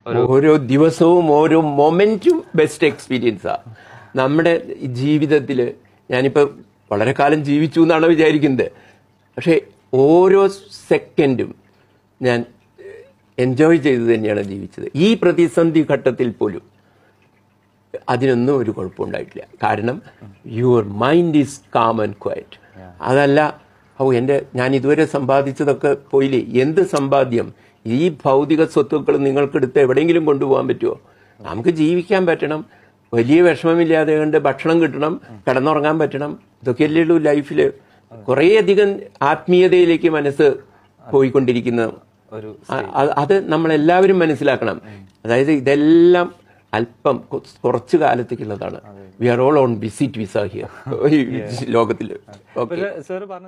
ഓരോ ദിവസവും ഓരോ മൊമെന്റും ബെസ്റ്റ് എക്സ്പീരിയൻസാ നമ്മുടെ ജീവിതത്തിൽ ഞാനിപ്പോൾ വളരെ കാലം ജീവിച്ചു എന്നാണ് വിചാരിക്കുന്നത് പക്ഷേ ഓരോ സെക്കൻഡും ഞാൻ എൻജോയ് ചെയ്ത് തന്നെയാണ് ജീവിച്ചത് ഈ പ്രതിസന്ധി ഘട്ടത്തിൽ പോലും അതിനൊന്നും ഒരു കുഴപ്പമുണ്ടായിട്ടില്ല കാരണം your mind is calm and quiet അതല്ല ഓ എൻ്റെ ഞാൻ ഇതുവരെ സമ്പാദിച്ചതൊക്കെ പോയില്ലേ എന്ത് സമ്പാദ്യം ഈ ഭൗതിക സ്വത്തുക്കൾ നിങ്ങൾക്കെടുത്ത് എവിടെയെങ്കിലും കൊണ്ടുപോകാൻ പറ്റുമോ നമുക്ക് ജീവിക്കാൻ പറ്റണം വലിയ വിഷമമില്ലാതെ കണ്ട് ഭക്ഷണം കിട്ടണം കിടന്നുറങ്ങാൻ പറ്റണം ഇതൊക്കെയല്ലേ ഉള്ളൂ ലൈഫിൽ കുറേയധികം ആത്മീയതയിലേക്ക് മനസ്സ് പോയിക്കൊണ്ടിരിക്കുന്ന ഒരു അ- അ- അത് നമ്മളെല്ലാവരും മനസ്സിലാക്കണം അതായത് ഇതെല്ലാം അല്പം കൊ- കുറച്ചു കാലത്തേക്കുള്ളതാണ് we are all on visit visa here ലോകത്തിൽ ഓക്കെ സാർ പറഞ്ഞ